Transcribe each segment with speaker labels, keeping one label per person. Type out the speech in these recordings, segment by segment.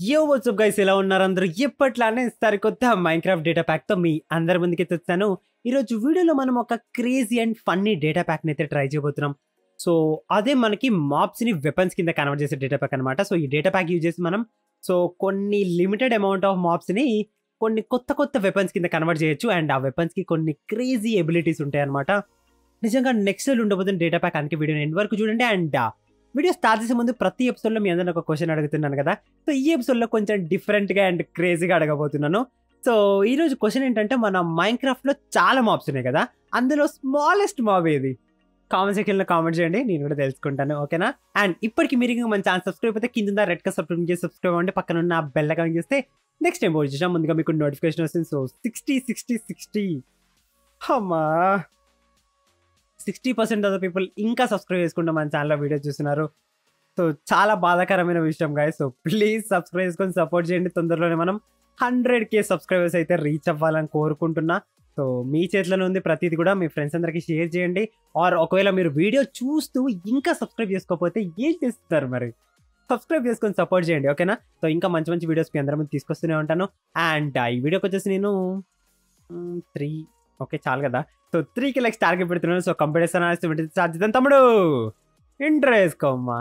Speaker 1: యో WhatsApp guys ఎలా ఉన్నారు అందరూ ఎప్పట్లానే సరికొత్త మైన్క్రాఫ్ట్ డేటా ప్యాక్ తో మీ అందరి ముందుకి తెచ్చాను ఈరోజు వీడియోలో మనం ఒక crazy and funny data pack అయితే ట్రై చేయబోతున్నాం సో అదే మనకి మాప్స్ ని వెపన్స్ కింద కన్వర్ట్ చేసే డేటా ప్యాక్ అనమాట సో ఈ డేటా ప్యాక్ యూజ్ చేసి మనం సో కొన్ని లిమిటెడ్ అమౌంట్ ఆఫ్ మాప్స్ ని కొన్ని కొత్త కొత్త వెపన్స్ కింద కన్వర్ట్ చేయొచ్చు అండ్ ఆ వెపన్స్ కి కొన్ని క్రేజీ ఎబిలిటీస్ ఉంటాయి అనమాట నిజంగా నెక్స్ట్ ఉండబోతున్న డేటా ప్యాక్ అందుకే వీడియో ఎండ్ వరకు చూడండి అండ్ వీడియో స్టార్ట్ చేసే ముందు ప్రతి ఎపిసోడ్లో మీ అందరిని ఒక క్వశ్చన్ అడుగుతున్నాను కదా సో ఈ ఎపిసోడ్లో కొంచెం డిఫరెంట్గా అండ్ క్రేజీగా అడగబోతున్నాను సో ఈ రోజు క్వశ్చన్ ఏంటంటే మన మైన్క్రాఫ్ట్ లో చాలా మాబ్స్ ఉన్నాయి కదా అందులో స్మాలెస్ట్ మాబ్ ఏది కామెంట్ సెక్షన్లో కామెంట్ చేయండి నేను కూడా తెలుసుకుంటాను ఓకేనా అండ్ ఇప్పటికి మీరు ఇంకా మన ఛానల్ సబ్స్క్రైబ్ అయితే కింద రెడ్ గా సబ్స్క్రైబ్ చేసి సబ్స్క్రైబ్ అవ్వండి పక్కన ఉన్న బెల్ ఐకాన్ చేస్తే నెక్స్ట్ టైం పోయి చూసాం ముందుగా మీకు నోటిఫికేషన్ వస్తుంది సో సిక్స్టీ సిక్స్టీ సిక్స్టీ అమ్మా sixty percent of the people ఇంకా సబ్స్క్రైబ్ చేసుకుంటూ మన ఛానల్లో వీడియో చూస్తున్నారు సో చాలా బాధాకరమైన విషయం గాయ సో ప్లీజ్ సబ్స్క్రైబ్ చేసుకొని సపోర్ట్ చేయండి తొందరలోనే మనం హండ్రెడ్ కే సబ్స్క్రైబర్స్ అయితే రీచ్ అవ్వాలని కోరుకుంటున్నా సో మీ చేతిలోనే ఉంది ప్రతిది కూడా మీ ఫ్రెండ్స్ అందరికీ షేర్ చేయండి ఆర్ ఒకవేళ మీరు వీడియో చూస్తూ ఇంకా సబ్స్క్రైబ్ చేసుకోకపోతే ఏం చేస్తారు మరి సబ్స్క్రైబ్ చేసుకొని సపోర్ట్ చేయండి ఓకేనా సో ఇంకా మంచి మంచి వీడియోస్ మీ అందరి ముందు తీసుకొస్తూనే ఉంటాను అండ్ ఈ వీడియోకి వచ్చేసి నేను త్రీ ఓకే చాలు కదా సో త్రీకి లైక్ టార్గెట్ పెడుతున్నాను సో కంప్యూటర్ స్టార్ట్ చేద్దాం తమ్ముడు ఇంటర్ వేసుకోమ్మా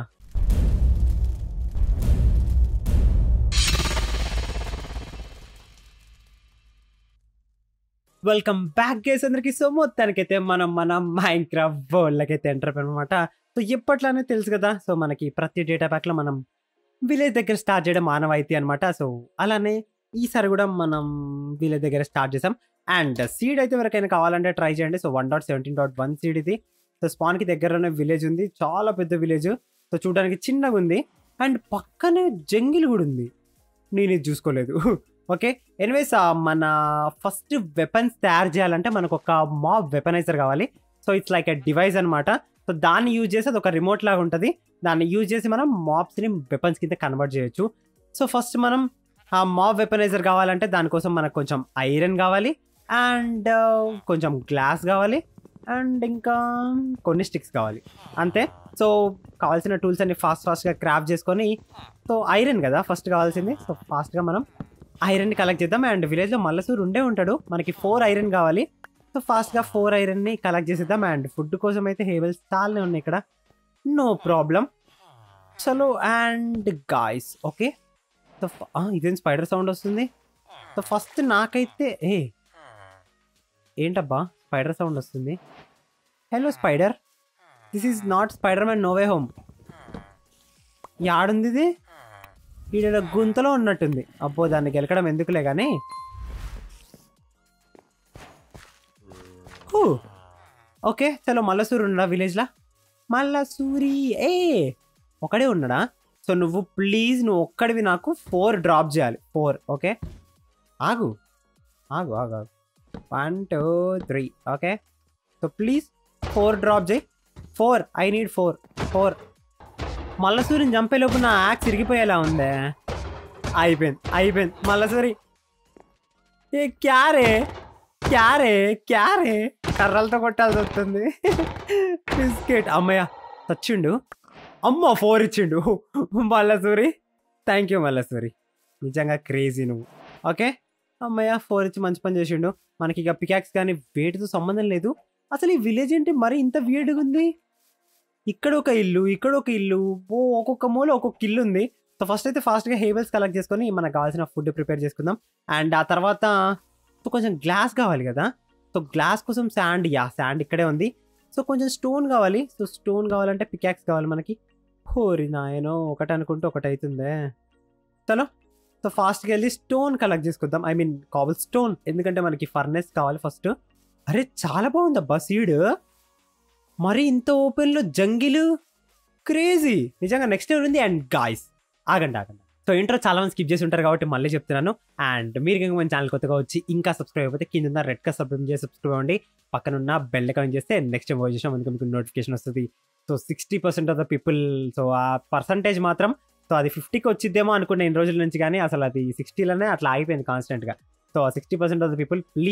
Speaker 1: వెల్కమ్ బ్యాక్ గేస్ అందరికి సో మొత్తానికైతే మనం మన మైండ్ క్రాఫ్ట్ వరల్డ్కి అయితే ఎంటర్ అనమాట సో ఎప్పట్లానే తెలుసు కదా సో మనకి ప్రతి డేటా ప్యాక్లో మనం విలేజ్ దగ్గర స్టార్ట్ చేయడం మానవాయితీ అనమాట సో అలానే ఈసారి కూడా మనం విలేజ్ దగ్గర స్టార్ట్ చేసాం అండ్ సీడ్ అయితే ఎవరికైనా కావాలంటే ట్రై చేయండి so one dot seventeen dot one seed ఇది సో స్పాన్కి దగ్గరలోనే విలేజ్ ఉంది చాలా పెద్ద విలేజ్ సో చూడడానికి చిన్నగా ఉంది అండ్ పక్కనే జంగిల్ కూడా ఉంది నేను ఇది చూసుకోలేదు ఓకే ఎనివేస్ మన ఫస్ట్ వెపన్స్ తయారు చేయాలంటే మనకు ఒక మాబ్ వెపనైజర్ కావాలి so it's like a device అనమాట సో దాన్ని యూజ్ చేసి అది ఒక రిమోట్ లాగా ఉంటుంది దాన్ని యూజ్ చేసి మనం మాబ్స్ని వెపన్స్ కింద కన్వర్ట్ చేయొచ్చు సో ఫస్ట్ మనం ఆ మాబ్ వెపనైజర్ కావాలంటే దానికోసం మనకు కొంచెం ఐరన్ కావాలి అండ్ కొంచెం గ్లాస్ కావాలి అండ్ ఇంకా కొన్ని స్టిక్స్ కావాలి అంతే సో కావాల్సిన టూల్స్ అన్ని ఫాస్ట్ ఫాస్ట్గా క్రాఫ్ట్ చేసుకొని సో ఐరన్ కదా ఫస్ట్ కావాల్సింది సో ఫాస్ట్గా మనం ఐరన్ కలెక్ట్ చేద్దాం అండ్ విలేజ్లో మల్లసూరు ఉండే ఉంటాడు మనకి ఫోర్ ఐరన్ కావాలి సో ఫాస్ట్గా ఫోర్ ఐరన్ని కలెక్ట్ చేసేద్దాం అండ్ ఫుడ్ కోసం అయితే హేబుల్స్ చాలానే ఉన్నాయి ఇక్కడ నో ప్రాబ్లం చలో అండ్ గాయస్ ఓకే సో ఇదేం స్పైడర్ సౌండ్ వస్తుంది సో ఫస్ట్ నాకైతే ఏ ఏంటబ్బా స్పైడర్ సౌండ్ వస్తుంది hello spider this is not spider man no way home యాడుంది ఇది ఈడ గుంతలో ఉన్నట్టుంది అబ్బో దాన్ని గెలకడం ఎందుకులే కానీ ఓకే చలో మల్లసూరి ఉన్నాడా విలేజ్లా మల్లసూరి ఏ ఒకడే ఉన్నాడా సో నువ్వు ప్లీజ్ నువ్వు ఒక్కడివి నాకు ఫోర్ డ్రాప్ చేయాలి ఫోర్ ఓకే ఆగు ఆగు ఆగు ఆగు one two three okay so please four drop చేయి four I need four four మల్లసూరిని చంపేలోపు నా యాక్స్ ఇరిగిపోయేలా ఉందే అయిపోయింది అయిపోయింది మల్లసూరి ఏ క్యారే క్యారే క్యారే కర్రలతో కొట్టాల్సి వస్తుంది బిస్కెట్ అమ్మయ్య చచ్చిండు అమ్మ ఫోర్ ఇచ్చిండు మల్లసూరి థ్యాంక్ యూ మల్లసూరి నిజంగా క్రేజీ నువ్వు ఓకే అమ్మయ్య ఫోర్ ఇచ్చి మంచి పని చేసిండు మనకి ఇక పికాక్స్ కానీ వేటితో సంబంధం లేదు అసలు ఈ విలేజ్ ఏంటి మరి ఇంత వీడుగా ఉంది ఇక్కడ ఒక ఇల్లు ఇక్కడ ఒక ఇల్లు ఓ ఒక్కొక్క మూల ఒక్కొక్క ఇల్లు ఉంది సో ఫస్ట్ అయితే ఫాస్ట్గా హేబుల్స్ కలెక్ట్ చేసుకొని మనకు కావాల్సిన ఫుడ్ ప్రిపేర్ చేసుకుందాం అండ్ ఆ తర్వాత సో కొంచెం గ్లాస్ కావాలి కదా సో గ్లాస్ కోసం శాండ్ యా శాండ్ ఇక్కడే ఉంది సో కొంచెం స్టోన్ కావాలి సో స్టోన్ కావాలంటే పికాక్స్ కావాలి మనకి హోరి నాయనో ఒకటి అనుకుంటే ఒకటి అవుతుందే చలో సో ఫాస్ట్గా వెళ్ళి స్టోన్ కలెక్ట్ చేసుకుందాం ఐ మీన్ కాబుల్ స్టోన్ ఎందుకంటే మనకి ఫర్నెస్ కావాలి ఫస్ట్ అరే చాలా బాగుందబ్బా సీడ్ మరి ఇంత ఓపెన్లో జంగిల్ క్రేజీ నిజంగా నెక్స్ట్ ఎవరు ఉంది అండ్ గాయస్ ఆగండి ఆగండి సో ఇంట్రో చాలా మంది స్కిప్ చేసి ఉంటారు కాబట్టి మళ్ళీ చెప్తున్నాను అండ్ మీరు ఇంకా మన ఛానల్ కొత్తగా వచ్చి ఇంకా సబ్స్క్రైబ్ అయిపోతే కింద రెడ్ కా సబ్స్క్రైబ్ చేసి సబ్స్క్రైబ్ అవ్వండి పక్కన ఉన్న బెల్ అకౌంట్ చేస్తే నెక్స్ట్ టైం చేసినా మనకి మీకు నోటిఫికేషన్ వస్తుంది so sixty percent of the people so ఆ పర్సంటేజ్ మాత్రం సో అది ఫిఫ్టీకి వచ్చిద్దేమో అనుకున్న ఇన్ని రోజుల నుంచి కానీ అసలు అది సిక్స్టీలోనే అట్లా ఆగిపోయింది కాన్స్టెంట్గా so sixty percent of the people please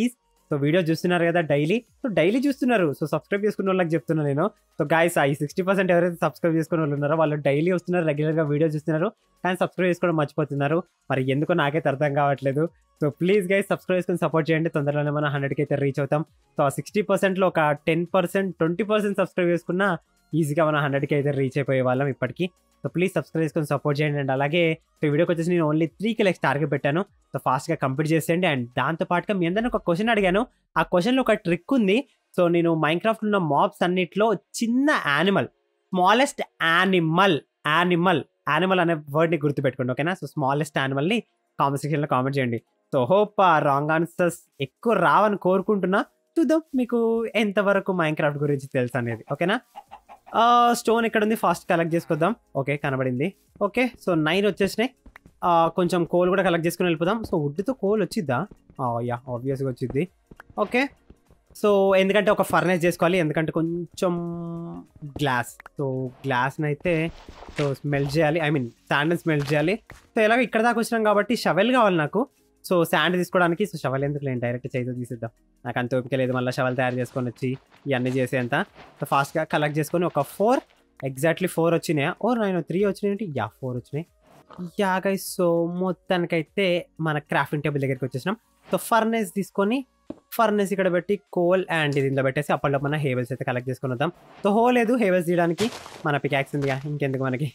Speaker 1: so video చూస్తున్నారు కదా డైలీ సో డైలీ చూస్తున్నారు సో సబ్స్క్రైబ్ చేసుకున్న వాళ్ళకి చెప్తున్నా నేను సో గాయస్ ఈ సిక్స్టీ పర్సెంట్ ఎవరైతే సబ్స్క్రైబ్ చేసుకున్న వాళ్ళు ఉన్నారో వాళ్ళు డైలీ వస్తున్నారు రెగ్యులర్గా వీడియో చూస్తున్నారు కానీ సబ్స్క్రైబ్ చేసుకోవడం మర్చిపోతున్నారు మరి ఎందుకో నాకైతే అర్థం కావట్లేదు సో ప్లీజ్ గైస్ సబ్స్క్రైబ్ చేసుకుని సపోర్ట్ చేయండి తొందరలోనే మనం హండ్రెడ్కి అయితే రీచ్ అవుతాం సో ఆ సిక్స్టీ పర్సెంట్లో ఒక ten percent twenty percent subscribe చేసుకున్నా ఈజీగా మనం హండ్రెడ్కి అయితే రీచ్ అయిపోయే వాళ్ళం ఇప్పటికి సో ప్లీజ్ సబ్స్క్రైబ్ చేసుకొని సపోర్ట్ చేయండి అండ్ అలాగే సో ఈ వీడియోకి వచ్చేసి నేను ఓన్లీ త్రీ కిలెక్స్ టార్గెట్ పెట్టాను సో ఫాస్ట్గా కంప్లీట్ చేసేయండి అండ్ దాంతో పాటుగా మీ అందరిని ఒక క్వశ్చన్ అడిగాను ఆ క్వశ్చన్లో ఒక ట్రిక్ ఉంది సో నేను మైన్క్రాఫ్ట్ ఉన్న మాబ్స్ అన్నిట్లో చిన్న animal smallest animal animal animal అనే వర్డ్ని గుర్తుపెట్టుకోండి ఓకేనా సో స్మాలెస్ట్ యానిమల్ని కామెంట్ సెక్షన్లో కామెంట్ చేయండి సో హోప్ ఆ రాంగ్ ఆన్సర్స్ ఎక్కువ రావని కోరుకుంటున్నా చూద్దాం మీకు ఎంతవరకు మైన్క్రాఫ్ట్ గురించి తెలుసు అనేది ఓకేనా స్టోన్ ఇక్కడ ఉంది ఫాస్ట్ కలెక్ట్ చేసుకొద్దాం ఓకే కనబడింది ఓకే సో నైన్ వచ్చేసినాయి ఆ, కొంచెం కోల్ కూడా కలెక్ట్ చేసుకుని వెళ్ళిపోదాం సో వుడ్తో కోల్ వచ్చిద్దా యా ఆబ్వియస్గా వచ్చింది ఓకే సో ఎందుకంటే ఒక ఫర్నేస్ చేసుకోవాలి ఎందుకంటే కొంచెం గ్లాస్ సో గ్లాస్ని అయితే సో స్మెల్ చేయాలి ఐ మీన్ శాండ్ని స్మెల్ చేయాలి సో ఎలాగో ఇక్కడ దాకా వచ్చినాం కాబట్టి షవెల్ కావాలి నాకు సో శాండ్ తీసుకోవడానికి సో షవల్ ఎందుకు లేని డైరెక్ట్ చేతితో తీసిద్దాం నాకు అంత ఓపిక లేదు మళ్ళీ షవల్ తయారు చేసుకొని వచ్చి ఇవన్నీ చేసేంత సో ఫాస్ట్గా కలెక్ట్ చేసుకొని ఒక ఫోర్ ఎగ్జాక్ట్లీ ఫోర్ వచ్చినాయా ఓ నైన్ త్రీ వచ్చినాయి యా ఫోర్ వచ్చినాయి యా గైస్ సో మొత్తానికైతే మన క్రాఫ్టింగ్ టేబుల్ దగ్గరికి వచ్చేసినాం సో ఫర్నేస్ తీసుకొని ఫర్నేస్ ఇక్కడ పెట్టి కోల్ అండ్ ఇది ఇందులో పెట్టేసి అప్పట్లో మన హేవెల్స్ అయితే కలెక్ట్ చేసుకొని వద్దాం సో హో లేదు హేవెల్స్ తీయడానికి మన పికాక్స్ ఉందిగా ఇంకెందుకు మనకి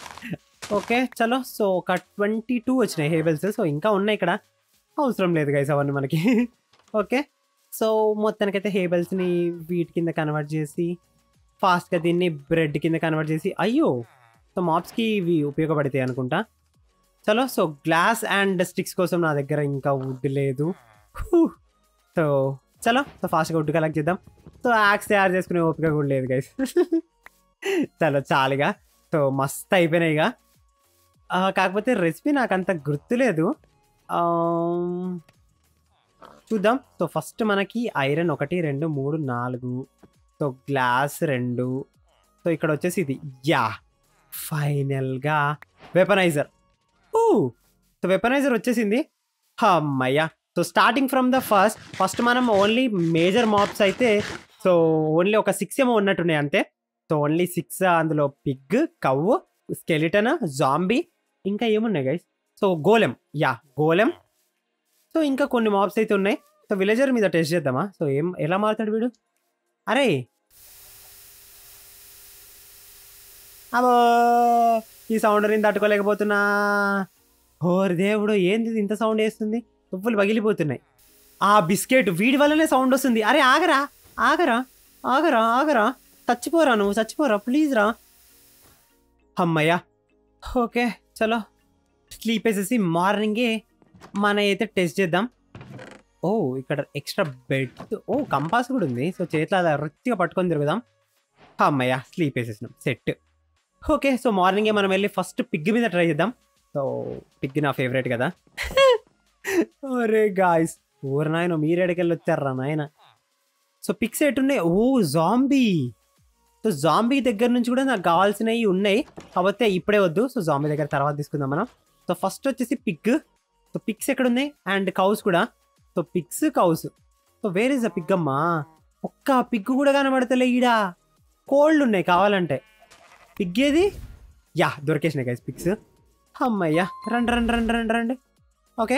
Speaker 1: ఓకే చలో సో ఒక ట్వంటీ టూ వచ్చినాయి హేవెల్స్ సో ఇంకా ఉన్నాయి ఇక్కడ అవసరం లేదు గైస్ అవన్నీ మనకి ఓకే సో మొత్తానికైతే హేబెల్స్ని వీటి కింద కన్వర్ట్ చేసి ఫాస్ట్గా దీన్ని బ్రెడ్ కింద కన్వర్ట్ చేసి అయ్యో సో మాప్స్కి ఇవి ఉపయోగపడతాయి అనుకుంటా చలో సో గ్లాస్ అండ్ స్టిక్స్ కోసం నా దగ్గర ఇంకా వుడ్ లేదు హూ. సో చలో సో ఫాస్ట్గా వుడ్ కలెక్ట్ చేద్దాం సో యాక్స్ తయారు చేసుకునే ఓపిక కూడా లేదు గైస్ చలో చాలుగా సో మస్త్ అయిపోయినాయి ఇక ఆ, కాకపోతే రెసిపీ నాకు అంత గుర్తులేదు ఆమ్, చూద్దాం సో ఫస్ట్ మనకి ఐరన్ ఒకటి రెండు మూడు నాలుగు సో గ్లాస్ రెండు సో ఇక్కడ వచ్చేసి ఇది యా ఫైనల్గా వెపనైజర్ ఓ సో వెపనైజర్ వచ్చేసింది అమ్మయ్యా so starting from the first first మనం ఓన్లీ మేజర్ మాప్స్ అయితే సో ఓన్లీ ఒక సిక్స్ ఏమో ఉన్నట్టున్నాయి అంతే సో ఓన్లీ సిక్స్ అందులో పిగ్ కవ్వు స్కెలిటన్ జాంబీ ఇంకా ఏమున్నాయి guys so golem yeah golem so ఇంకా కొన్ని మాప్స్ అయితే ఉన్నాయి సో విలేజర్ మీద టెస్ట్ చేద్దామా సో ఏం ఎలా మారుతాడు వీడు అరే అబో ఈ సౌండ్ నేను తట్టుకోలేకపోతున్నా ఓరి దేవుడు ఏంది ఇది ఇంత సౌండ్ వేస్తుంది తుప్పులు పగిలిపోతున్నాయి ఆ బిస్కెట్ వీడి వల్లనే సౌండ్ వస్తుంది అరే ఆగరా ఆగరా ఆగరా ఆగరా చచ్చిపోరా నువ్వు చచ్చిపోరా ప్లీజ్ రా అమ్మయ్యా ఓకే చలో స్లీప్ వేసేసి మార్నింగే మన అయితే టెస్ట్ చేద్దాం ఓ ఇక్కడ ఎక్స్ట్రా బెడ్ ఓ కంపాస్ కూడా ఉంది సో చేతిలో అలా రుచిగా పట్టుకొని తిరుగుదాం అమ్మయ్య స్లీప్ వేసేసినాం సెట్ ఓకే సో మార్నింగే మనం వెళ్ళి ఫస్ట్ పిగ్ మీద ట్రై చేద్దాం సో పిగ్ నా ఫేవరెట్ కదా అరే గాయస్ ఊరు నాయన మీరు ఎడకెళ్ళి వచ్చారా నాయన సో పిక్స్ ఎట్టున్నాయి ఓ జాంబీ సో జాంబీ దగ్గర నుంచి కూడా నాకు కావాల్సినవి ఉన్నాయి కాకపోతే ఇప్పుడే వద్దు సో జాంబీ దగ్గర తర్వాత తీసుకుందాం మనం సో ఫస్ట్ వచ్చేసి పిగ్ సో పిక్స్ ఎక్కడ ఉన్నాయి అండ్ కౌస్ కూడా so pigs cows so where is a pig అమ్మా ఒక్క పిగ్ కూడా కనబడతలే ఈడ కోల్డ్ ఉన్నాయి కావాలంటే పిగ్ ఏది యా దొరికేసినాయి గైస్ పిక్స్ అమ్మయ్యా రండి రండి రండి రండి రండి ఓకే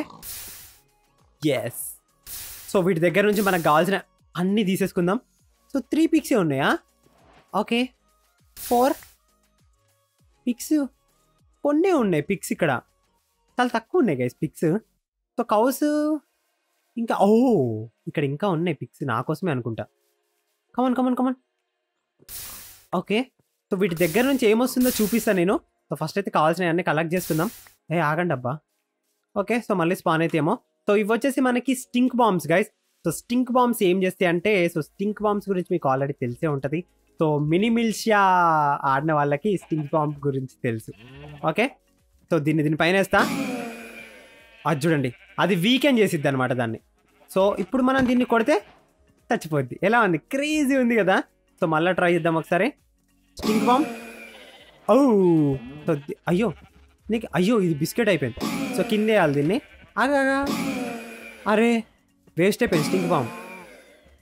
Speaker 1: ఎస్ సో వీటి దగ్గర నుంచి మనకు కావాల్సిన అన్నీ తీసేసుకుందాం సో త్రీ పిక్సే ఉన్నాయా ఓకే ఫోర్ పిక్స్ కొన్ని ఉన్నాయి పిక్స్ ఇక్కడ చాలా తక్కువ ఉన్నాయి గైస్ పిక్స్ సో కౌస్ ఇంకా ఓ ఇక్కడ ఇంకా ఉన్నాయి పిక్స్ నా కోసమే అనుకుంటా come on come on come on okay so వీటి దగ్గర నుంచి ఏమొస్తుందో చూపిస్తాను నేను సో ఫస్ట్ అయితే కావాల్సినవి అన్నీ కలెక్ట్ చేసుకుందాం ఏ ఆగండి అబ్బా ఓకే సో మళ్ళీ స్పాన్ అయితే ఏమో సో ఇవి వచ్చేసి మనకి stink bombs guys so stink bombs ఏం చేస్తాయి అంటే సో స్టింక్ బాంబ్స్ గురించి మీకు ఆల్రెడీ తెలిసే ఉంటుంది సో మినీ మిల్షియా ఆడిన వాళ్ళకి స్టింక్ బాంబ్ గురించి తెలుసు ఓకే సో దీన్ని దీని పైన వేస్తా అది చూడండి అది వీకెండ్ చేసిద్ది అనమాట దాన్ని సో ఇప్పుడు మనం దీన్ని కొడితే చచ్చిపోద్ది ఎలా ఉంది క్రేజీ ఉంది కదా సో మళ్ళీ ట్రై చేద్దాం ఒకసారి స్టింక్ బాంబ్ ఓ సో ది- అయ్యో నీకు అయ్యో ఇది బిస్కెట్ అయిపోయింది సో కింద వేయాలి దీన్ని ఆగా అరే వేస్ట్ అయిపోయింది స్టింక్ బాంబ్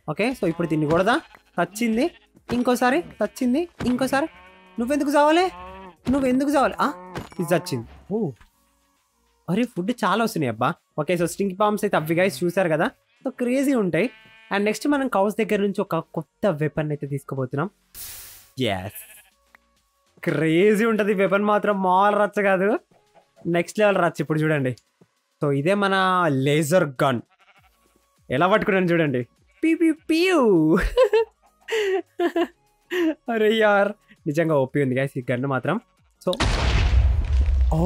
Speaker 1: ఓకే సో ఇప్పుడు దీన్ని కూడదా చచ్చింది ఇంకోసారి చచ్చింది ఇంకోసారి నువ్వెందుకు చావాలి నువ్వెందుకు చావాలి ఆ, ఇది చచ్చింది ఓ అరే ఫుడ్ చాలా వస్తున్నాయి అబ్బా ఓకే సో స్టింక్ బాంబ్స్ అయితే అవి గైస్ చూసారు కదా సో క్రేజీ ఉంటాయి అండ్ నెక్స్ట్ మనం కౌస్ దగ్గర నుంచి ఒక కొత్త వెపన్ అయితే తీసుకోబోతున్నాం ఎస్ క్రేజీ ఉంటుంది వెపన్ మాత్రం మాల్ రచ్చ కాదు నెక్స్ట్ లెవెల్ రచ్చ ఇప్పుడు చూడండి సో ఇదే మన లేజర్ గన్ ఎలా పట్టుకున్నాను చూడండి పీ పీ పియూ అరే యార్ నిజంగా ఓపి ఉంది గైస్ ఈ గన్ మాత్రం సో ఓ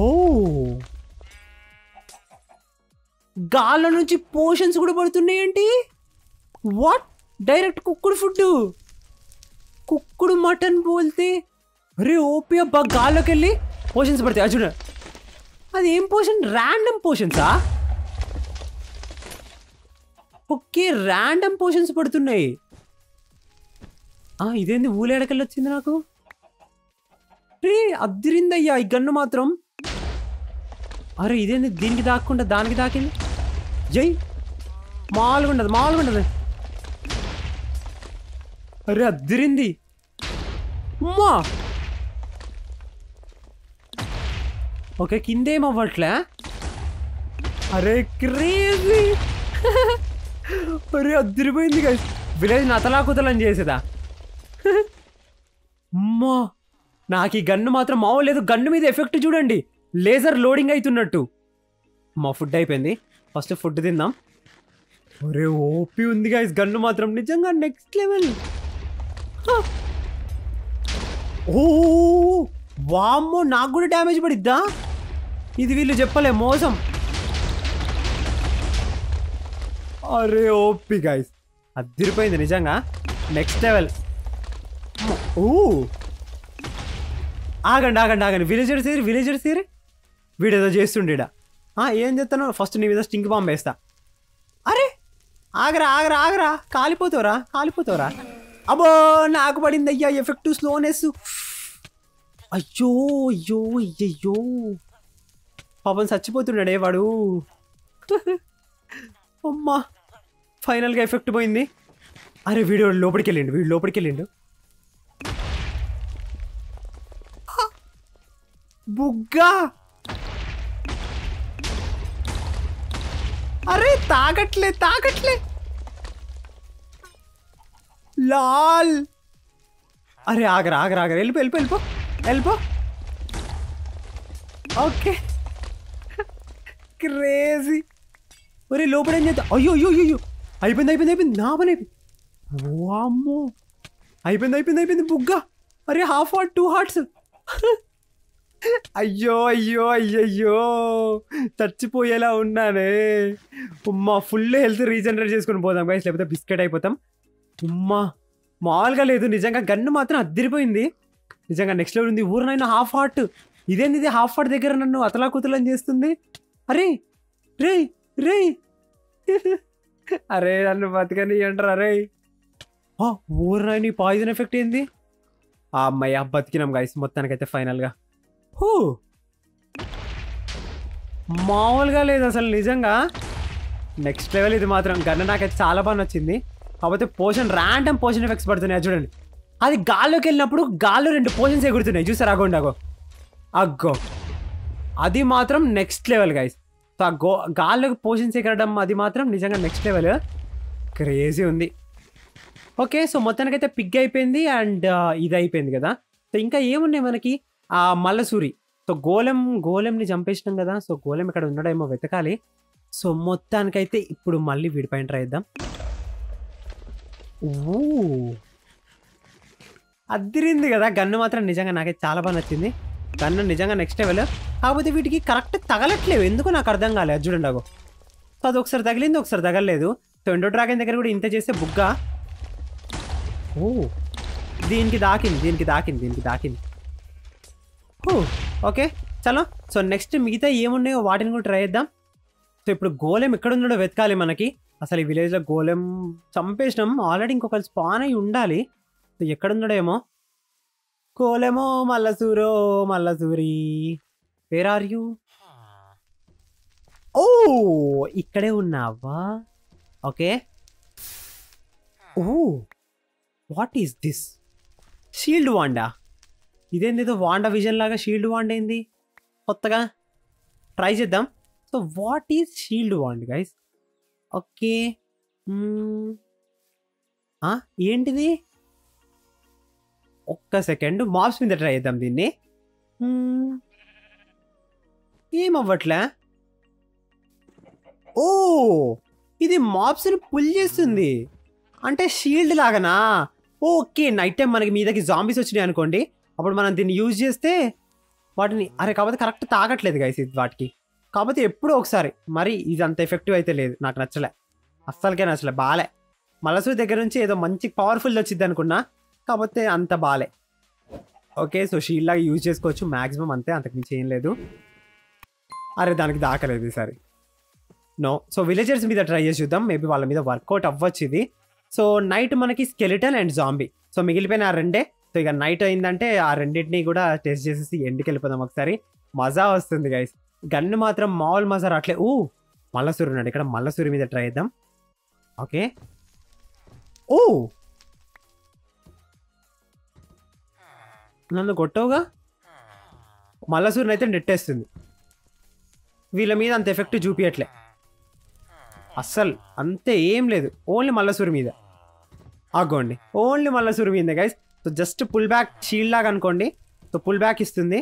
Speaker 1: గాల్లో నుంచి పోషన్స్ కూడా పడుతున్నాయేంటి వాట్ డైరెక్ట్ కుక్కుడు ఫుడ్ కుక్కుడు మటన్ బోల్తే అరే ఓపి అబ్బా గాల్లోకి వెళ్ళి పోషన్స్ పడతాయి అది చూడ అది ఏం పోషన్ ర్యాండమ్ పోషన్సా ఓకే ర్యాండమ్ పోషన్స్ పడుతున్నాయి ఆ, ఇదేంది ఊలేడకెళ్ళి వచ్చింది నాకు రే అద్దరిందయ్యా ఈ గన్ను మాత్రం అరే ఇదేంది దీనికి దాక్కుండా దానికి దాకింది జై మామూలుగా ఉండదు మామూలుగా ఉండదు అరే అద్దరింది అమ్మా ఓకే కిందేం అవ్వట్లే అరే క్రేజీ అరే అద్దరిపోయింది కదా విలేజ్ నతలాకుతలని చేసేదా అమ్మా నాకు ఈ గన్ను మాత్రం మామూలు లేదు గన్ను మీద ఎఫెక్ట్ చూడండి లేజర్ లోడింగ్ అవుతున్నట్టు మా ఫుడ్ అయిపోయింది ఫస్ట్ ఫుడ్ తిందాం ఒరే ఓపి ఉంది గైస్ గన్ను మాత్రం నిజంగా నెక్స్ట్ లెవెల్ ఓ వామ్మో నాకు కూడా డ్యామేజ్ పడిద్దా ఇది వీళ్ళు చెప్పలే మోసం అరే ఓపి గైస్ అదిరిపోయింది నిజంగా నెక్స్ట్ లెవెల్ ఓ ఆగండి ఆగండి ఆగండి విలేజర్ సీరి విలేజర్ సీరి వీడేదో చేస్తుండేడా ఆ, ఏం చేస్తాను ఫస్ట్ నీ మీద స్టింక్ బాంబ్ వేస్తా అరే ఆగరా ఆగరా ఆగరా కాలిపోతావురా కాలిపోతావురా అబ్బో నాకు పడింది అయ్యా ఎఫెక్టివ్ స్లోనెస్ అయ్యో అయ్యో అయ్యయ్యో పాపం చచ్చిపోతున్నాడే వాడు అమ్మా ఫైనల్గా ఎఫెక్ట్ పోయింది అరే వీడు లోపలికి వెళ్ళిండు వీడు లోపలికి వెళ్ళిండు బుగ్గా అరే తాగట్లే తాగట్లే లాల్ అరే ఆగరా ఆగరా ఆగరా వెళ్ళిపో వెళ్ళిపో వెళ్ళిపో వెళ్ళిపో ఓకే క్రేజీ ఒరే లోపల ఏం చేద్దాం అయ్యో అయ్యో అయ్యో అయ్యో అయిపోయింది అయిపోయింది అయిపోయింది నా పని అయిపోయింది వామ్మో అయిపోయింది అయిపోయింది అయిపోయింది బుగ్గా అరే హాఫ్ హార్ట్ టూ హార్ట్స్ అయ్యో అయ్యో అయ్యయ్యో చచ్చిపోయేలా ఉన్నానే ఉమ్మా ఫుల్ హెల్త్ రీజనరేట్ చేసుకుని పోదాం గైస్ లేకపోతే బిస్కెట్ అయిపోతాం ఉమ్మా మామూలుగా లేదు నిజంగా గన్ను మాత్రం అద్దరిపోయింది నిజంగా నెక్స్ట్ లెవెల్ ఉంది ఊరినైనా హాఫ్ హార్ట్ ఇదేంది ఇది హాఫ్ హార్ట్ దగ్గర నన్ను అతలాకుతలని చేస్తుంది అరే రే రే అరే నన్ను బతకని అంటారు అరే ఊరినైనా పాయిజన్ ఎఫెక్ట్ ఏంది ఆ అమ్మాయి బతికినాం గైస్ మొత్తానికైతే ఫైనల్గా హూ మామూలుగా లేదు అసలు నిజంగా నెక్స్ట్ లెవెల్ ఇది మాత్రం గన్న నాకైతే చాలా బాగా నచ్చింది కాకపోతే పోషన్ ర్యాండమ్ పోషన్ ఎఫెక్ట్స్ పడుతున్నాయి చూడండి అది గాల్లోకి వెళ్ళినప్పుడు గాల్లో రెండు పోషన్స్ ఎగురుతున్నాయి చూసారు అగోండి అగో అగ్గో అది మాత్రం నెక్స్ట్ లెవెల్ గైస్ సో ఆ గో గాల్లోకి పోషన్స్ ఎగరడం అది మాత్రం నిజంగా నెక్స్ట్ లెవెల్ క్రేజీ ఉంది ఓకే సో మొత్తానికైతే పిగ్ అయిపోయింది అండ్ ఇది అయిపోయింది కదా సో ఇంకా ఏమున్నాయి మనకి ఆ మల్లసూరి సో గోలెం గోలెంని చంపేసినాం కదా సో గోలెం ఇక్కడ ఉన్నాడేమో వెతకాలి సో మొత్తానికైతే ఇప్పుడు మళ్ళీ వీడిపైన ట్రై చేద్దాం ఓ అదిరింది కదా గన్ను మాత్రం నిజంగా నాకైతే చాలా బాగా నచ్చింది గన్ను నిజంగా నెక్స్ట్ లెవెల్ కాకపోతే వీటికి కరెక్ట్ తగలట్లేవు ఎందుకు నాకు అర్థం కాలేదు అది చూడండి అగో సో అది ఒకసారి తగిలింది ఒకసారి తగలలేదు సో ఎండో డ్రాగన్ దగ్గర కూడా ఇంత చేస్తే బుగ్గ ఓ దీనికి దాకింది దీనికి దాకింది దీనికి దాకింది ఓ ఓకే చలో సో నెక్స్ట్ మిగతా ఏమున్నాయో వాటిని కూడా ట్రై చేద్దాం సో ఇప్పుడు గోలెం ఎక్కడ ఉన్నాడో వెతకాలి మనకి అసలు ఈ విలేజ్లో గోలెం చంపేసినాం ఆల్రెడీ ఇంకొకరు స్పాన్ అయి ఉండాలి సో ఎక్కడ ఉన్నాడేమో గోలెమో మల్లసూరో మల్లసూరి వేర్ ఆర్ యూ ఓ ఇక్కడే ఉన్నావా ఓకే ఓ what is this shield Wanda ఇదేందేదో వాండా విజన్ లాగా షీల్డ్ వాండ్ ఏంది కొత్తగా ట్రై చేద్దాం so what is shield wand guys okay ఏంటిది ఒక్క సెకండ్ మాప్స్ మీద ట్రై చేద్దాం దీన్ని మ్మ్. ఏమవ్వట్లే ఓ ఇది మాప్స్ని పుల్ చేస్తుంది అంటే షీల్డ్ లాగానా ఓకే నైట్ టైం మనకి మీదకి జాంబీస్ వచ్చినాయి అనుకోండి అప్పుడు మనం దీన్ని యూజ్ చేస్తే వాటిని అరే కాకపోతే కరెక్ట్ తాగట్లేదు గైస్ ఇది వాటికి కాకపోతే ఎప్పుడో ఒకసారి మరి ఇది అంత ఎఫెక్టివ్ అయితే లేదు నాకు నచ్చలే అస్సలకే నచ్చలే బాలే మలసూ దగ్గర నుంచి ఏదో మంచి పవర్ఫుల్ వచ్చింది అనుకున్నా కాకపోతే అంత బాలే ఓకే సో షీల్డ్ లాగా యూజ్ చేసుకోవచ్చు మ్యాక్సిమం అంతే అంతకుమించి ఏం లేదు అరే దానికి దాకలేదు ఈసారి నో సో విలేజర్స్ మీద ట్రై చేసి చూద్దాం మేబీ వాళ్ళ మీద వర్కౌట్ అవ్వచ్చు ఇది సో నైట్ మనకి స్కెలిటన్ అండ్ జాంబీ సో మిగిలిపోయిన ఆ రెండే సో ఇక నైట్ అయిందంటే ఆ రెండింటిని కూడా టెస్ట్ చేసేసి ఎండ్కి వెళ్ళిపోదాం ఒకసారి మజా వస్తుంది గైస్ గన్ను మాత్రం మామూలు మజా రావట్లే ఊ మల్లసూరి ఉన్నాడు ఇక్కడ మల్లసూరి మీద ట్రై చేద్దాం ఓకే ఓ నన్ను కొట్టవుగా మల్లసూరిని అయితే నెట్టేస్తుంది వీళ్ళ మీద అంత ఎఫెక్ట్ చూపించట్లే అస్సలు అంతే ఏం లేదు ఓన్లీ మల్లసూరి మీద ఆగోండి ఓన్లీ మల్లసూరి మీద guys so just pull back shield లాగా అనుకోండి సో పుల్ బ్యాక్ ఇస్తుంది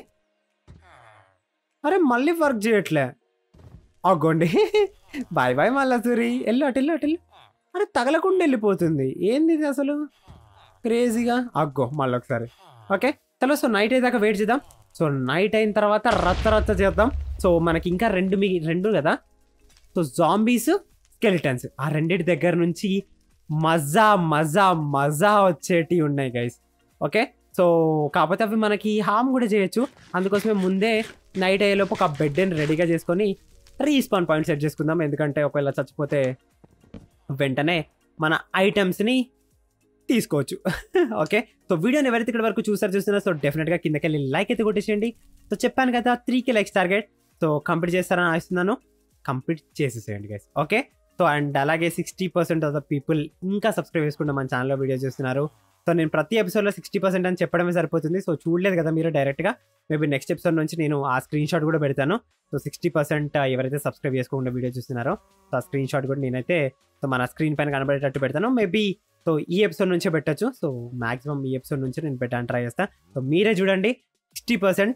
Speaker 1: అరే మళ్ళీ వర్క్ చేయట్లే ఆగోండి బాయ్ బాయ్ మల్లసూరి వెళ్ళు అటు వెళ్ళు అటు వెళ్ళు అరే తగలకుండా వెళ్ళిపోతుంది ఏంది ఇది అసలు క్రేజీగా అగ్గో మళ్ళీ ఒకసారి ఓకే చలో సో నైట్ అయ్యాక వెయిట్ చేద్దాం సో నైట్ అయిన తర్వాత రచ్చ రచ్చ చేద్దాం సో మనకి ఇంకా రెండు మీ రెండు కదా సో జాంబీస్ స్కెలిటన్స్ ఆ రెండింటి దగ్గర నుంచి మజా మజా మజా వచ్చేటివి ఉన్నాయి గైస్ ఓకే సో కాకపోతే అవి మనకి హామ్ కూడా చేయొచ్చు అందుకోసమే ముందే నైట్ అయ్యేలోపు ఒక బెడ్ని రెడీగా చేసుకొని రీస్పాన్ పాయింట్ సెట్ చేసుకుందాం ఎందుకంటే ఒకవేళ చచ్చిపోతే వెంటనే మన ఐటమ్స్ని తీసుకోవచ్చు ఓకే సో వీడియోని ఎవరైతే ఇక్కడ వరకు చూసారు చూస్తున్నా సో డెఫినెట్గా కిందకి వెళ్ళి లైక్ అయితే కొట్టేసేయండి సో చెప్పాను కదా త్రీకి లైక్స్ టార్గెట్ సో కంప్లీట్ చేస్తారని ఆశిస్తున్నాను కంప్లీట్ చేసేసేయండి గైస్ ఓకే సో అండ్ అలాగే sixty percent of the people ఇంకా సబ్స్క్రైబ్ చేసుకుంటూ మన ఛానల్లో వీడియో చూస్తున్నారు సో నేను ప్రతి ఎపిసోడ్లో సిక్స్టీ పర్సెంట్ అని చెప్పడమే సరిపోతుంది సో చూడలేదు కదా మీరు డైరెక్ట్గా మేబీ నెక్స్ట్ ఎపిసోడ్ నుంచి నేను ఆ స్క్రీన్ షాట్ కూడా పెడతాను సో సిక్స్టీ పర్సెంట్ ఎవరైతే సబ్స్క్రైబ్ చేసుకోకుండా వీడియో చూస్తున్నారో సో ఆ స్క్రీన్ షాట్ కూడా నేనైతే సో మన స్క్రీన్ పైన కనబడేటట్టు పెడతాను మేబీ సో ఈ ఎపిసోడ్ నుంచే పెట్టచ్చు సో మాక్సిమం ఈ ఎపిసోడ్ నుంచి నేను పెట్టడానికి ట్రై చేస్తాను సో మీరే చూడండి సిక్స్టీ పర్సెంట్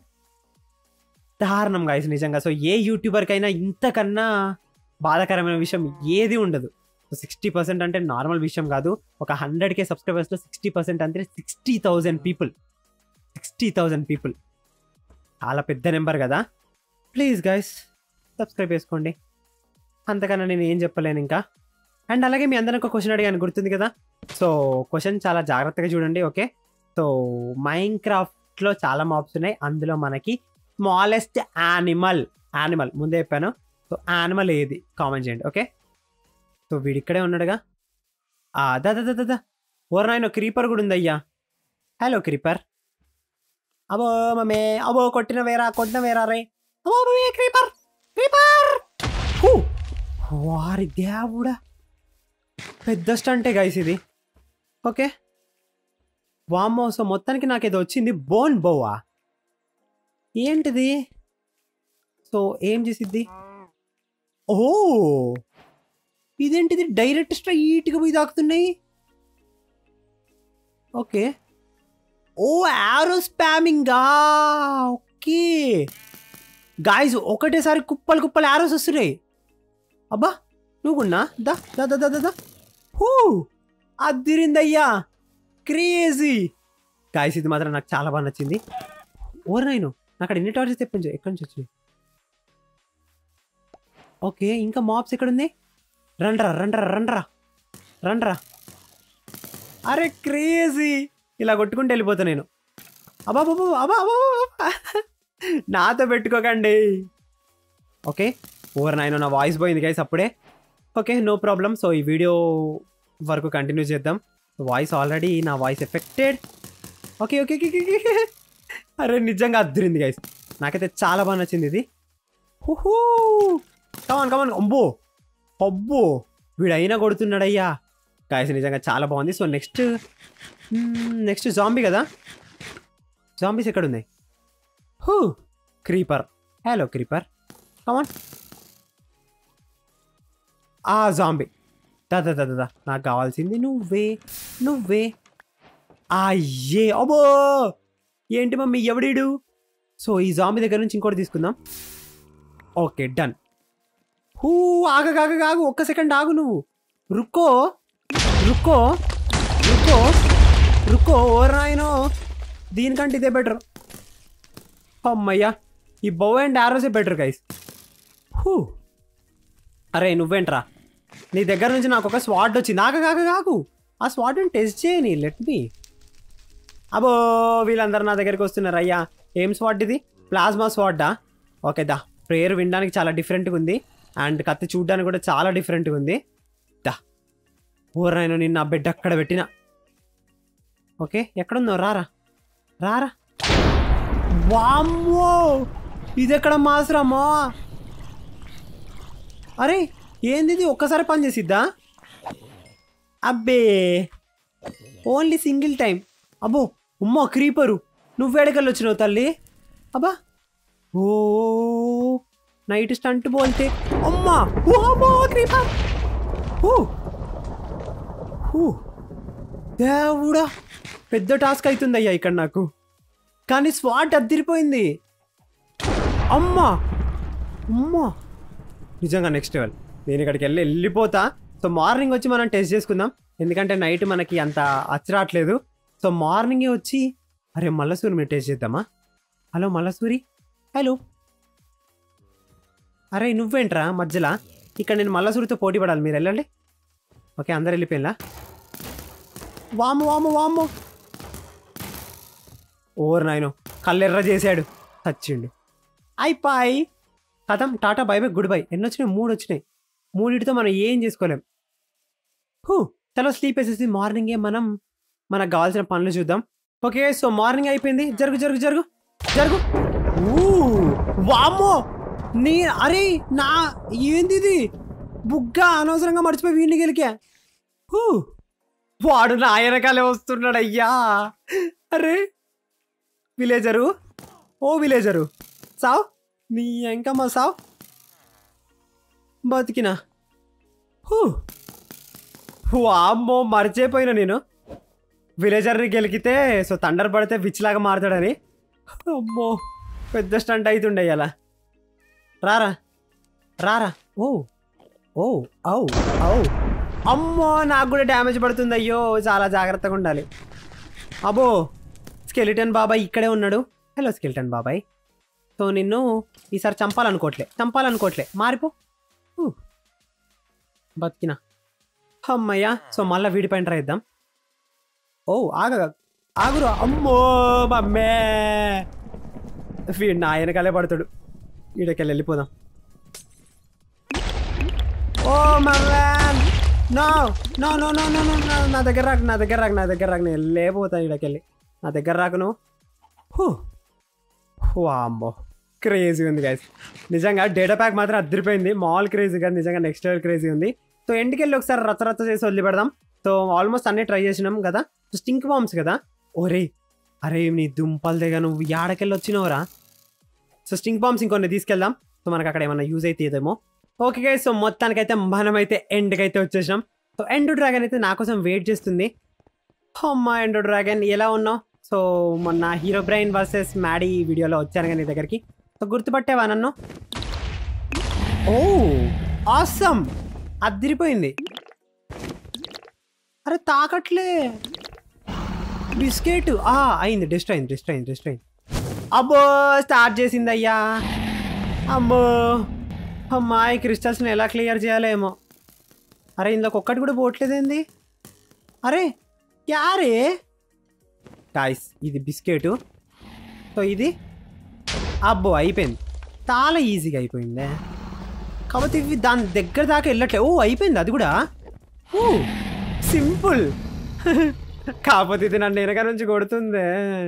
Speaker 1: దారుణం గాయస్ నిజంగా సో ఏ యూట్యూబర్కైనా ఇంతకన్నా బాధాకరమైన విషయం ఏది ఉండదు సో సిక్స్టీ పర్సెంట్ అంటే నార్మల్ విషయం కాదు ఒక హండ్రెడ్ కే సబ్స్క్రైబర్స్లో సిక్స్టీ పర్సెంట్ అంటే sixty thousand people sixty thousand people చాలా పెద్ద నెంబర్ కదా ప్లీజ్ గైస్ సబ్స్క్రైబ్ చేసుకోండి అంతకన్నా నేను ఏం చెప్పలేను ఇంకా అండ్ అలాగే మీ అందరిని ఒక క్వశ్చన్ అడిగాను గుర్తుంది కదా సో క్వశ్చన్ చాలా జాగ్రత్తగా చూడండి ఓకే సో మైన్ క్రాఫ్ట్లో చాలా మాప్స్ ఉన్నాయి అందులో మనకి స్మాలెస్ట్ యానిమల్ యానిమల్ ముందే చెప్పాను సో యానిమల్ ఏది కామెంట్ చేయండి ఓకే సో వీడు ఇక్కడే ఉన్నాడుగా ఆ, దా దా దా, దా దా ఓర్ నాయన క్రీపర్ కూడా ఉంది అయ్యా హలో క్రీపర్ అబో మమే అబో కొట్టిన వేరా కొట్టిన వేరా రే అబో మమే క్రీపర్ క్రీపర్ హూ వారి దేవుడా పెద్ద స్టంటే గైస్ ఇది ఓకే వామ్మో సో మొత్తానికి నాకు ఏదో వచ్చింది బోన్ బోవా ఏంటిది సో ఏం చేసిద్ది ఓ ఇదేంటిది డైరెక్ట్ స్ట్రైట్గా పోయి తాకుతున్నాయి ఓకే ఓ యారో స్పామింగా ఓకే గాయస్ ఒకటేసారి కుప్పలు కుప్పలు యారోస్ వస్తున్నాయి అబ్బా నువ్వున్నా దా దా దా దా దా, దా హూ అద్దిరిందయ్యా క్రేజీ గాయస్ ఇది మాత్రం నాకు చాలా బాగా నచ్చింది ఓర్ నైను నాకు ఎన్ని టార్చెస్ తెప్పించు ఎక్కడి నుంచి వచ్చినాయి ఓకే ఇంకా మాప్స్ ఎక్కడుంది రండ్రా రండ్రా రండ్రా రండ్రా అరే క్రేజీ ఇలా కొట్టుకుంటూ వెళ్ళిపోతా నేను అబ్బా బాబా అబ్బా అబ్బా అబ్బా. నాతో పెట్టుకోకండి ఓకే ఓవర్ నైన్ నా వాయిస్ పోయింది గైస్ అప్పుడే ఓకే నో ప్రాబ్లం సో ఈ వీడియో వరకు కంటిన్యూ చేద్దాం వాయిస్ ఆల్రెడీ నా voice affected okay okay okay okay, okay అరే నిజంగా అద్దరింది గైస్ నాకైతే చాలా బాగా నచ్చింది ఇది హుహూ కమాన్ కమాన్ అబ్బో అబ్బో వీడు అయినా కొడుతున్నాడయ్యా గాయస్ నిజంగా చాలా బాగుంది సో నెక్స్ట్ నెక్స్ట్ జాంబీ కదా జాంబీస్ ఎక్కడ ఉన్నాయి హూ క్రీపర్ హలో క్రీపర్ కమాన్ ఆ జాంబీ దా దా దా దా, దా నాకు కావాల్సింది నువ్వే నువ్వే అయ్యే అబో ఏంటి మమ్మీ ఎవడీడు సో ఈ జాంబీ దగ్గర నుంచి ఇంకోటి తీసుకుందాం ఓకే డన్ హూ ఆగగాగ ఆగు ఒక్క సెకండ్ ఆగు నువ్వు రుక్కో రుక్కో రుక్కో రుక్కో ఓర్ నాయనో దీనికంటే ఇదే బెటర్ అమ్మయ్యా ఈ బౌ అండ్ ఆరోసే బెటర్ గైస్ హూ అరే నువ్వేంట్రా నీ దగ్గర నుంచి నాకు ఒక స్వాట్ వచ్చింది ఆగ కాక కాకు ఆ స్వాట్ని టెస్ట్ చేయని లెట్ మీ అబో వీళ్ళందరూ నా దగ్గరికి వస్తున్నారు అయ్యా ఏం స్వాట్ ఇది ప్లాస్మా స్వాటా ఓకే దా ప్రేయర్ వినడానికి చాలా డిఫరెంట్గా ఉంది అండ్ కత్తి చూడడానికి కూడా చాలా డిఫరెంట్గా ఉంది దా ఊరైనా నిన్న ఆ బెడ్ అక్కడ పెట్టిన ఓకే ఎక్కడున్నావు రారా రారా వామ్మో ఇది ఎక్కడ మాసరమ్మా అరే ఏంది ఇది ఒక్కసారి పని చేసిద్దా అబ్బే ఓన్లీ సింగిల్ టైం అబ్బో ఉమ్మా క్రీపరు నువ్వేడకెళ్ళి వచ్చినావు తల్లి అబ్బా ఓ నైట్ స్టంట్ బోల్తే అమ్మా ఓ అమ్మా క్రీపర్ ఓ ఓ దేవుడా పెద్ద టాస్క్ అవుతుందయ్యా ఇక్కడ నాకు కానీ స్వాట్ అద్దరిపోయింది అమ్మా అమ్మా నిజంగా నెక్స్ట్ లెవెల్ నేను ఇక్కడికి వెళ్ళి వెళ్ళిపోతా సో మార్నింగ్ వచ్చి మనం టెస్ట్ చేసుకుందాం ఎందుకంటే నైట్ మనకి అంత అచ్చరాట్లేదు సో మార్నింగే వచ్చి అరే మల్లసూరి మీరు టేస్ట్ చేద్దామా హలో మల్లసూరి హలో అరే నువ్వేంట్రా మధ్యలో ఇక్కడ నేను మల్లసూరితో పోటీ పడాలి మీరు వెళ్ళండి ఓకే అందరు వెళ్ళిపోయినా వాము వాము వాము ఓర్ నాయను కళ్ళెర్ర చేశాడు చచ్చిండు అయిపోయి కథం tata bye bye goodbye ఎన్ని వచ్చినాయి మూడు వచ్చినాయి మూడిటితో మనం ఏం చేసుకోలేం హూ చలో స్లీప్ వేసేసి మార్నింగే మనం మనకు కావాల్సిన పనులు చూద్దాం ఓకే సో మార్నింగ్ అయిపోయింది జరుగు జరుగు జరుగు జరుగు ఊ, వామ్మో నీ అరే నా ఏంది ఇది బుగ్గ అనవసరంగా మర్చిపోయి వీడిని గెలికా హూ, వాడు నా ఆయనకాలే వస్తున్నాడు అయ్యా అరే విలేజరు ఓ విలేజరు సావ్ నీ ఎంకమ్మ సావ్ బతికినా హూ వామ్మో మర్చిపోయినా నేను విలేజర్ని గెలికితే సో తండర్ పడితే విచ్ లాగా మారుతాడని అమ్మో పెద్ద స్టంట్ అవుతుండే అలా రారా రారా ఓ ఓ ఔ ఔ అమ్మో నాకు కూడా డ్యామేజ్ పడుతుంది అయ్యో చాలా జాగ్రత్తగా ఉండాలి అబ్బో స్కెలిటన్ బాబాయ్ ఇక్కడే ఉన్నాడు హలో స్కెలిటన్ బాబాయ్ సో నిన్ను ఈసారి చంపాలనుకోవట్లే చంపాలనుకోవట్లే మారిపో ఊ. బతికినా అమ్మయ్యా సో మళ్ళీ వీడిపైన ట్రై చేద్దాం ఓ ఆగ ఆగురు అమ్మో మమ్మే వీడు నా వెనకాలే పడతాడు వీడికెళ్ళి వెళ్ళిపోదాం ఓ మమ్మాన్ no no no no no no no నా దగ్గర రాకు నా దగ్గర రాకు నా దగ్గర రాకు నేను లేకపోతాను వీడికెళ్ళి నా దగ్గర రాకు నువ్వు హూ వామ్మో క్రేజీ ఉంది గైస్ నిజంగా డేటా ప్యాక్ మాత్రం అద్దరిపోయింది మాల్ క్రేజీ కాదు నిజంగా నెక్స్ట్ లెవెల్ క్రేజీ ఉంది సో ఎండ్కి వెళ్ళి ఒకసారి రచ్చ రచ్చ చేసి వదిలి పెడదాం సో ఆల్మోస్ట్ అన్నీ ట్రై చేసినాం కదా సో స్టింక్ బాంబ్స్ కదా ఓరే అరే నీ దుంపల దగ్గర నువ్వు యాడకెళ్ళి వచ్చినావురా సో స్టింక్ బాంబ్స్ ఇంకొన్ని తీసుకెళ్దాం సో మనకు అక్కడ ఏమైనా యూజ్ అయితే ఏదేమో ఓకే గైస్ సో మొత్తానికైతే మనమైతే ఎండ్కి అయితే వచ్చేసాం సో ఎండ్ డ్రాగన్ అయితే నా కోసం వెయిట్ చేస్తుంది అమ్మా ఎండ్ డ్రాగన్ ఎలా ఉన్నావు సో మొన్న హీరో బ్రెయిన్ వర్సెస్ మ్యాడీ వీడియోలో వచ్చాను కానీ నీ దగ్గరికి సో గుర్తుపట్టావా నన్ను ఓ ఆసమ్ అదిరిపోయింది అరే తాకట్లే బిస్కెట్ ఆ అయింది డెస్ట్ అయింది డెస్ట్ అయింది డెస్ట్ అయింది అబ్బో స్టార్ట్ చేసింది అయ్యా అమ్మో అమ్మా ఈ క్రిస్టల్స్ని ఎలా క్లియర్ చేయాలేమో అరే ఇందులోకి ఒక్కటి కూడా పోవట్లేదేంది అరే క్యారే గాయస్ ఇది బిస్కెట్ సో ఇది అబ్బో అయిపోయింది చాలా ఈజీగా అయిపోయిందే కాబట్టి ఇవి దాని దగ్గర దాకా వెళ్ళట్లే ఓ అయిపోయింది అది కూడా ఓ సింపుల్ కాకపోతే ఇది నన్ను వెనక నుంచి కొడుతుందే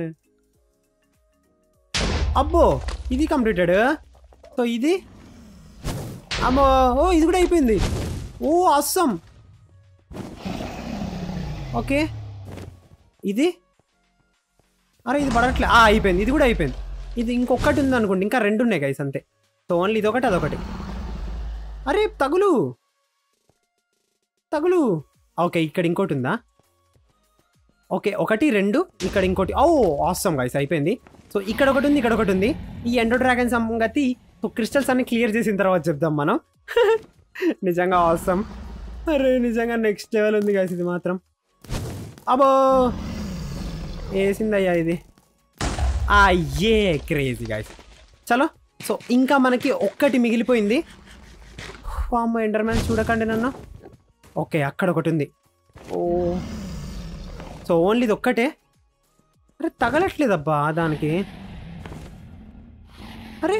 Speaker 1: అబ్బో ఇది కంప్లీటెడ్ సో ఇది అమ్మో ఓ ఇది కూడా అయిపోయింది ఓ అస్సం ఓకే ఇది అరే ఇది పడట్లే ఆ, అయిపోయింది ఇది కూడా అయిపోయింది ఇది ఇంకొకటి ఉంది అనుకోండి ఇంకా రెండు ఉన్నాయి గైస్ అంతే సో ఓన్లీ ఇదొకటి అదొకటి అరే తగులు తగులు ఓకే ఇక్కడ ఇంకోటి ఉందా ఓకే ఒకటి రెండు ఇక్కడ ఇంకోటి ఓ ఆసమ్ గైస్ అయిపోయింది సో ఇక్కడ ఒకటి ఉంది ఇక్కడ ఒకటి ఉంది ఈ ఎండో డ్రాగన్ సంగతి సో క్రిస్టల్స్ అన్ని క్లియర్ చేసిన తర్వాత చెప్దాం మనం నిజంగా ఆసమ్ అరే నిజంగా నెక్స్ట్ లెవెల్ ఉంది గైస్ ఇది మాత్రం అబో వేసిందయ్యా ఇది అయ్యే క్రేజీ గైస్ చలో సో ఇంకా మనకి ఒక్కటి మిగిలిపోయింది అమ్మ ఎండర్మ్యాన్ చూడకండి నన్ను ఓకే అక్కడ ఒకటి ఉంది ఓ సో ఓన్లీ ఇది ఒక్కటే అరే తగలట్లేదబ్బా దానికి అరే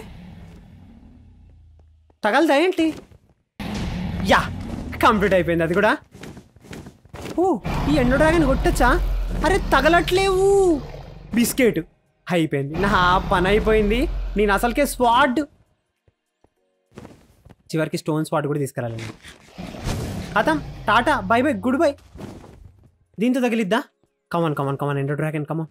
Speaker 1: తగలదా ఏంటి యా కంప్లీట్ అయిపోయింది అది కూడా ఓ ఈ ఎండో డ్రాగన్ కొట్టచ్చా అరే తగలట్లేవు బిస్కెట్ అయిపోయింది నా పని అయిపోయింది నేను అసలుకే స్వాడ్ చివరికి స్టోన్ స్వాడ్ కూడా తీసుకురాలి నేను. అతం tata bye bye goodbye దీంతో తగిలిద్దా కమాన్ కమాన్ కమాన్ ఎండో డ్రాగన్ కమాన్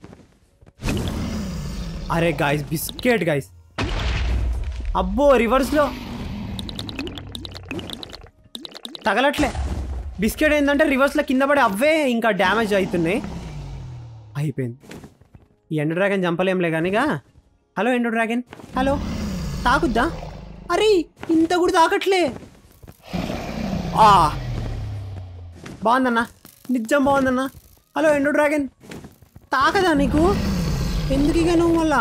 Speaker 1: అరే గాయస్ బిస్కెట్ గాయస్ అబ్బో రివర్స్లో తగలట్లే బిస్కెట్ ఏంటంటే రివర్స్లో కింద పడి అవే ఇంకా డ్యామేజ్ అవుతున్నాయి అయిపోయింది ఈ ఎండో డ్రాగన్ చంపలేంలే కానీగా హలో ఎండో డ్రాగన్ హలో తాకుద్దా అరే ఇంత కూడా తాకట్లే ఆ బాగుందన్నా నిజం బాగుందన్నా హలో ఎండో డ్రాగన్ తాకదా నీకు ఎందుకు ఇక నువ్వు మళ్ళా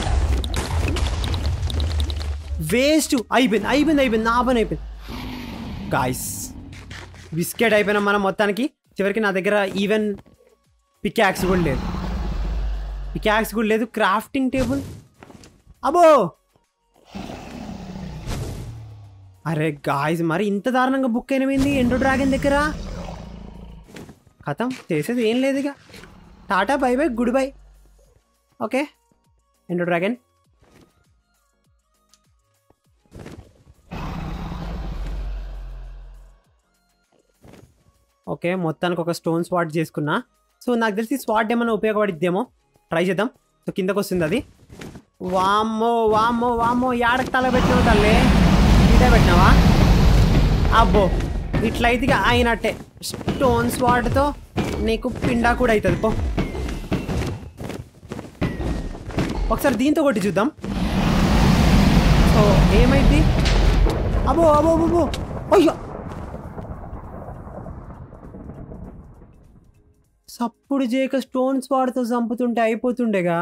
Speaker 1: వేస్ట్ అయిపోయింది అయిపోయింది అయిపోయింది నా పని అయిపోయింది గాయస్ బిస్కెట్ అయిపోయినా మనం మొత్తానికి చివరికి నా దగ్గర ఈవెన్ పికాక్స్ కూడా లేదు పికాక్స్ కూడా లేదు క్రాఫ్టింగ్ టేబుల్ అబో అరే గాయస్ మరి ఇంత దారుణంగా బుక్ అయినవింది ఎండో డ్రాగన్ దగ్గర కథం చేసేది ఏం లేదు ఇక tata bye bye goodbye okay Ender dragon okay మొత్తానికి ఒక స్టోన్ స్వాట్ చేసుకున్నా సో నాకు తెలిసి స్వాట్ ఏమైనా ఉపయోగపడిద్దేమో ట్రై చేద్దాం సో కిందకు వస్తుంది అది వామ్మో వామ్మో వామ్మో యాడకి తల పెట్టినావు తల్లి ఇదే పెట్టినావా అబ్బో ఇట్లయితే ఇక అయినట్టే స్టోన్ స్వాట్తో నీకు పిండా కూడా అవుతుంది పో ఒకసారి దీంతో కొట్టి చూద్దాం సో ఏమైంది అబ్బో అబ్బో అబ్బో అయ్యో సప్పుడు చేయక స్టోన్స్ వాడుతో చంపుతుంటే అయిపోతుండేగా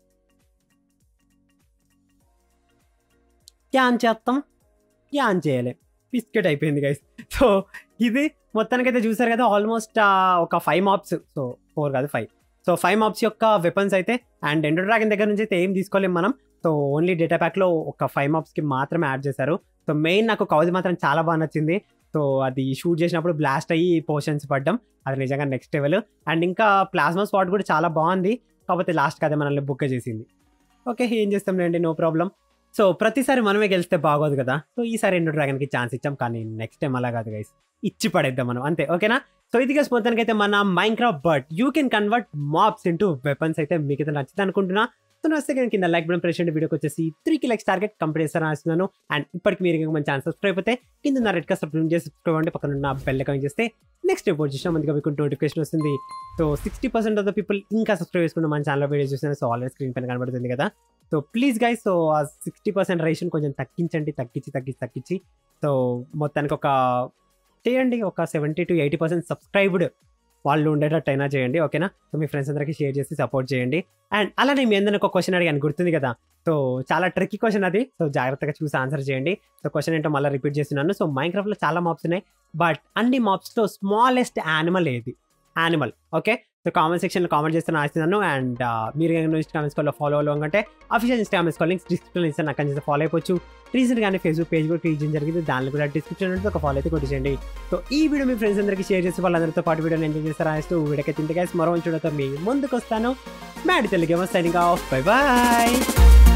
Speaker 1: యాన్ చేస్తాం యాన్ చేయలే బిస్కెట్ అయిపోయింది గైస్ సో ఇది మొత్తానికైతే చూసారు కదా ఆల్మోస్ట్ ఒక ఫైవ్ మాప్స్ సో ఫోర్ కాదు ఫైవ్ సో ఫైవ్ మాప్స్ యొక్క వెపన్స్ అయితే అండ్ ఎండో డ్రాగన్ దగ్గర నుంచి అయితే ఏం తీసుకోలేం మనం సో ఓన్లీ డేటా ప్యాక్లో ఒక ఫైవ్ మాప్స్కి మాత్రమే యాడ్ చేశారు సో మెయిన్ నాకు కౌజ్ మాత్రం చాలా బాగా నచ్చింది సో అది షూట్ చేసినప్పుడు బ్లాస్ట్ అయ్యి పోర్షన్స్ పడ్డం అది నిజంగా నెక్స్ట్ లెవెల్ అండ్ ఇంకా ప్లాస్మా స్పాట్ కూడా చాలా బాగుంది కాకపోతే లాస్ట్ అదే మనల్ని బుక్ చేసింది ఓకే ఏం చేస్తాంలేండి నో ప్రాబ్లం సో ప్రతిసారి మనమే గెలిస్తే బాగోదు కదా సో ఈసారి ఎండో డ్రాగన్కి ఛాన్స్ ఇచ్చాం కానీ నెక్స్ట్ టైం అలా కాదు గైస్ ఇచ్చి పడేద్దాం మనం అంతే ఓకేనా సో ఇది గైస్ మొత్తానికి అయితే మన Minecraft but you can convert mobs into weapons అయితే మీకు అయితే నచ్చింది అనుకుంటున్నా సో నా సెకండ్ కింద లైక్ బటన్ ప్రెస్ వీడియోకి వచ్చేసి త్రీకి లైక్స్ టార్గెట్ కంప్లీట్ చేస్తారని ఆస్తున్నాను అండ్ ఇప్పటికి మీరు ఇంకా మన ఛానల్ సబ్స్క్రైబ్ అయితే కింద ఉన్న రెడ్ కలర్ సబ్స్క్రైబ్ చేసి సబ్స్క్రైబ్ అంటే పక్కన ఉన్న బెల్ ఐకాన్ చేస్తే నెక్స్ట్ రిపోర్ట్ చేసిన మందిగా మీకు నోటిఫికేషన్ వస్తుంది so sixty percent of the people ఇంకా సబ్స్క్రైబ్ చేసుకుంటే మన ఛానల్ వీడియో చూసిన సో ఆల్రెడీ స్క్రీన్ పైన కనబడుతుంది కదా సో ప్లీజ్ గైస్ సో ఆ సిక్స్టీ పర్సెంట్ రేషన్ కొంచెం తగ్గించండి తగ్గించి తగ్గించి తగ్గించి సో మొత్తానికి ఒక చేయండి ఒక seventy to eighty percent subscribed వాళ్ళు ఉండేటట్టు అయినా చేయండి ఓకేనా సో మీ ఫ్రెండ్స్ అందరికీ షేర్ చేసి సపోర్ట్ చేయండి అండ్ అలానే మీ అందరిని ఒక క్వశ్చన్ అడిగాను గుర్తుంది కదా సో చాలా ట్రిక్కీ క్వశ్చన్ అది సో జాగ్రత్తగా చూసి ఆన్సర్ చేయండి సో క్వశ్చన్ ఏంటో మళ్ళీ రిపీట్ చేస్తున్నాను సో మైన్క్రాఫ్ట్లో చాలా మాప్స్ ఉన్నాయి బట్ అన్ని మాప్స్లో స్మాలెస్ట్ యానిమల్ ఏది యానిమల్ ఓకే సో కామెంట్ సెక్షన్లో కామెంట్ చేస్తే ఆస్తున్నాను అండ్ మీరు ఇన్స్టాగ్రామ్ ఇన్స్కాల్లో ఫాలో అవ్వాలంటే అఫీషియల్ ఇన్స్టాగ్రామ్ ఇన్స్కాల్ లింక్స్ డిస్క్రిప్షన్ ఇస్తాను అక్కడ నుంచి ఫాలో అయిపోవచ్చు రీసెంట్ గానే ఫేస్బుక్ పేజ్ కూడా క్రియేట్ చేయడం జరిగింది దానిలో కూడా డిస్క్రిప్షన్ ఉంటుంది ఒక ఫాలో అయితే కొట్టేయండి సో ఈ వీడియో మీ ఫ్రెండ్స్ అందరికీ షేర్ చేసి వాళ్ళందరితో పాటు వీడియోని ఎంజాయ్ చేస్తారా రాస్తూ వీడియోకి తింటే గైస్ మరో చూడతో మీ ముందుకు వస్తాను Maddy Telugu signing off bye bye